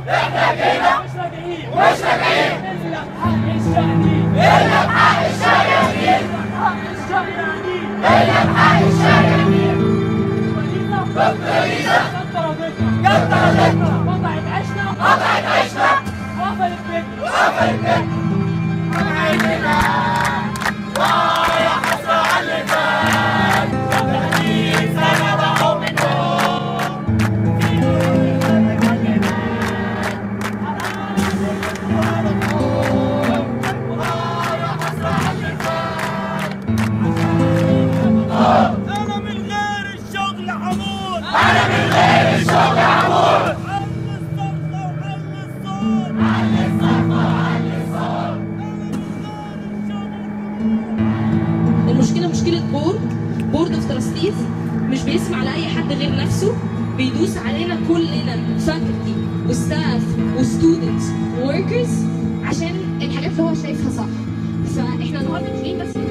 احنا جينا مش راجعين مش راجعين الا بحق الشهيد الا بحق الشهيد الا بحق الشهيد كنتروليزا جت رضيتنا قطعت عيشنا قطعت عيشنا وقفلت بيتنا وقفلت بيتنا وعيننا ويا حسرة على اللي فات ثلاثين سنة ضاعوا منهم انا من غير الشغل حمود أنا من غير الشغل عمود علي الصرخة وعلي الصوت علي الصرخة وعلي الصوت المشكله مشكله بورد بورد اوف تراستيز مش بيسمع لاي حد غير نفسه بيدوس علينا كلنا فاكولتي وستاف وستودنتس ووركرز عشان الحاجات اللي هو شايفها صح فاحنا النهارده مش جايين بس